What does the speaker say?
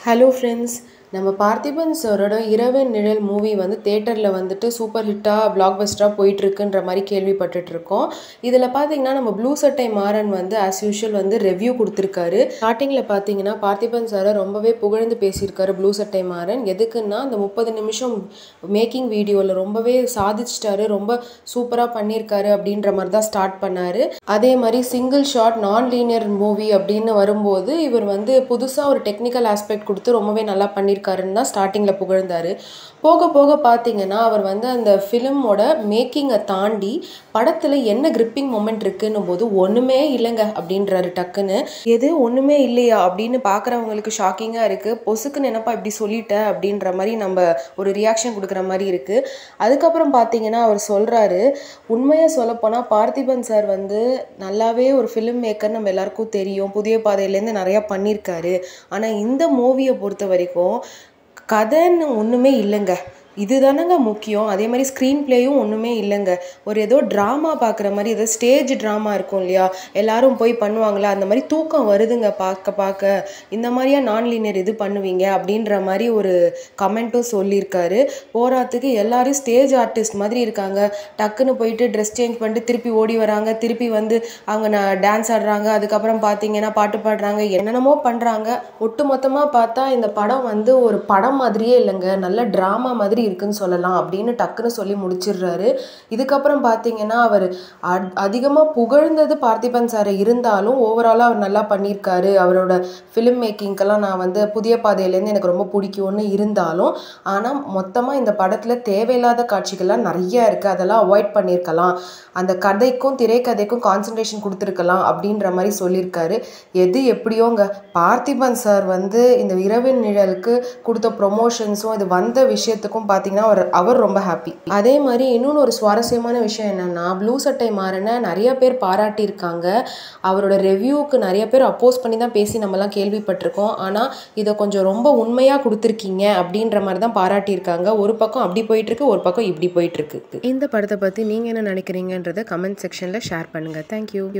hello friends நம்ம பார்த்திபன் சாரோட இரவின் நிழல் மூவி வந்து தேட்டரில் வந்துட்டு சூப்பர் ஹிட்டாக பிளாக் பஸ்டராக போயிட்டுருக்குன்ற மாதிரி கேள்விப்பட்டுட்ருக்கோம் இதில் பார்த்தீங்கன்னா நம்ம ப்ளூ சட்டை மாறன் வந்து ஆஸ் யூஷுவல் வந்து ரெவ்யூ கொடுத்துருக்காரு ஸ்டார்டிங்கில் பார்த்தீங்கன்னா பார்த்திபன் சாரை ரொம்பவே புகழ்ந்து பேசியிருக்காரு ப்ளூ சட்டை மாறன் எதுக்குன்னா அந்த முப்பது நிமிஷம் மேக்கிங் வீடியோவில் ரொம்பவே சாதிச்சிட்டாரு ரொம்ப சூப்பராக பண்ணியிருக்காரு அப்படின்ற மாதிரி தான் ஸ்டார்ட் பண்ணார் அதே மாதிரி single shot non linear movie அப்படின்னு வரும்போது இவர் வந்து புதுசாக ஒரு டெக்னிக்கல் ஆஸ்பெக்ட் கொடுத்து ரொம்பவே நல்லா பண்ணியிருக்காருன்னு தான் ஸ்டார்டிங்கில் புகழ்ந்தார் போக போக பார்த்தீங்கன்னா அவர் வந்து அந்த ஃபிலிமோட மேக்கிங்கை தாண்டி படத்தில் என்ன கிரிப்பிங் மொமெண்ட் இருக்குன்னும் போது ஒன்றுமே இல்லைங்க அப்படின்றாரு டக்குன்னு எது ஒன்றுமே இல்லையா அப்படின்னு பார்க்குறவங்களுக்கு ஷாக்கிங்காக இருக்குது பொசுக்குன்னு என்னப்பா இப்படி சொல்லிட்ட அப்படின்ற மாதிரி நம்ம ஒரு ரியாக்ஷன் கொடுக்குற மாதிரி இருக்குது அதுக்கப்புறம் பார்த்தீங்கன்னா அவர் சொல்கிறாரு உண்மையை சொல்லப்போனால் பார்த்திபன் சார் வந்து நல்லாவே ஒரு ஃபிலிம் மேக்கர் நம்ம எல்லாருக்கும் தெரியும் புதிய பாதையிலேருந்து நிறையா பண்ணியிருக்காரு ஆனால் இந்த மூவியை பொறுத்த வரைக்கும் கதைன்னு ஒன்றுமே இல்லைங்க இதுதானங்க முக்கியம் அதே மாதிரி ஸ்க்ரீன் பிளேயும் ஒன்றுமே இல்லைங்க ஒரு ஏதோ ட்ராமா பார்க்குற மாதிரி ஏதோ ஸ்டேஜ் ட்ராமா இருக்கும் இல்லையா எல்லாரும் போய் பண்ணுவாங்களா அந்த மாதிரி தூக்கம் வருதுங்க பார்க்க பார்க்க இந்த மாதிரியா நான் லீனியர் இது பண்ணுவீங்க அப்படின்ற மாதிரி ஒரு கமெண்ட்டும் சொல்லியிருக்காரு போராத்துக்கு எல்லாரும் ஸ்டேஜ் ஆர்டிஸ்ட் மாதிரி இருக்காங்க டக்குன்னு போயிட்டு ட்ரெஸ் சேஞ்ச் பண்ணிட்டு திருப்பி ஓடி வராங்க திருப்பி வந்து அவங்க நான் டான்ஸ் ஆடுறாங்க அதுக்கப்புறம் பார்த்தீங்கன்னா பாட்டு பாடுறாங்க என்னென்னமோ பண்ணுறாங்க ஒட்டு மொத்தமாக பார்த்தா இந்த படம் வந்து ஒரு படம் மாதிரியே இல்லைங்க நல்ல ட்ராமா மாதிரி இருக்குன்னு சொல்லலாம் அப்படின்னு டக்குன்னு சொல்லி முடிச்சிடுறாரு இதுக்கப்புறம் பார்த்தீங்கன்னா அவர் அதிகமாக புகழ்ந்தது பார்த்திபன் சார் இருந்தாலும் ஓவராலாக அவர் நல்லா பண்ணியிருக்காரு அவரோட ஃபிலிம் மேக்கிங்க்கெல்லாம் நான் வந்து புதிய பாதையிலேருந்து எனக்கு ரொம்ப பிடிக்கும்னு இருந்தாலும் ஆனால் மொத்தமாக இந்த படத்தில் தேவையில்லாத காட்சிகள்லாம் நிறைய இருக்குது அதெல்லாம் அவாய்ட் பண்ணியிருக்கலாம் அந்த கதைக்கும் திரைக்கதைக்கும் கான்சன்ட்ரேஷன் கொடுத்துருக்கலாம் அப்படின்ற மாதிரி சொல்லியிருக்காரு எது எப்படியோங்க பார்த்திபன் சார் வந்து இந்த இரவின் நிழலுக்கு கொடுத்த ப்ரொமோஷன்ஸும் இது வந்த விஷயத்துக்கும் பார்த்தீங்கன்னா அவர் அவர் ரொம்ப ஹாப்பி அதே மாதிரி இன்னொன்று ஒரு சுவாரஸ்யமான விஷயம் என்னென்னா ப்ளூ சட்டை மாறனை நிறைய பேர் பாராட்டியிருக்காங்க அவரோட ரெவ்யூவுக்கு நிறைய பேர் அப்போஸ் பண்ணி தான் பேசி நம்மலாம் கேள்விப்பட்டிருக்கோம் ஆனால் இதை கொஞ்சம் ரொம்ப உண்மையாக கொடுத்துருக்கீங்க அப்படின்ற மாதிரி தான் பாராட்டியிருக்காங்க ஒரு பக்கம் அப்படி போயிட்டுருக்கு ஒரு பக்கம் இப்படி போயிட்டுருக்கு இந்த படத்தை பற்றி நீங்கள் என்ன நினைக்கிறீங்கன்றதை கமெண்ட் செக்ஷனில் ஷேர் பண்ணுங்கள் தேங்க்யூ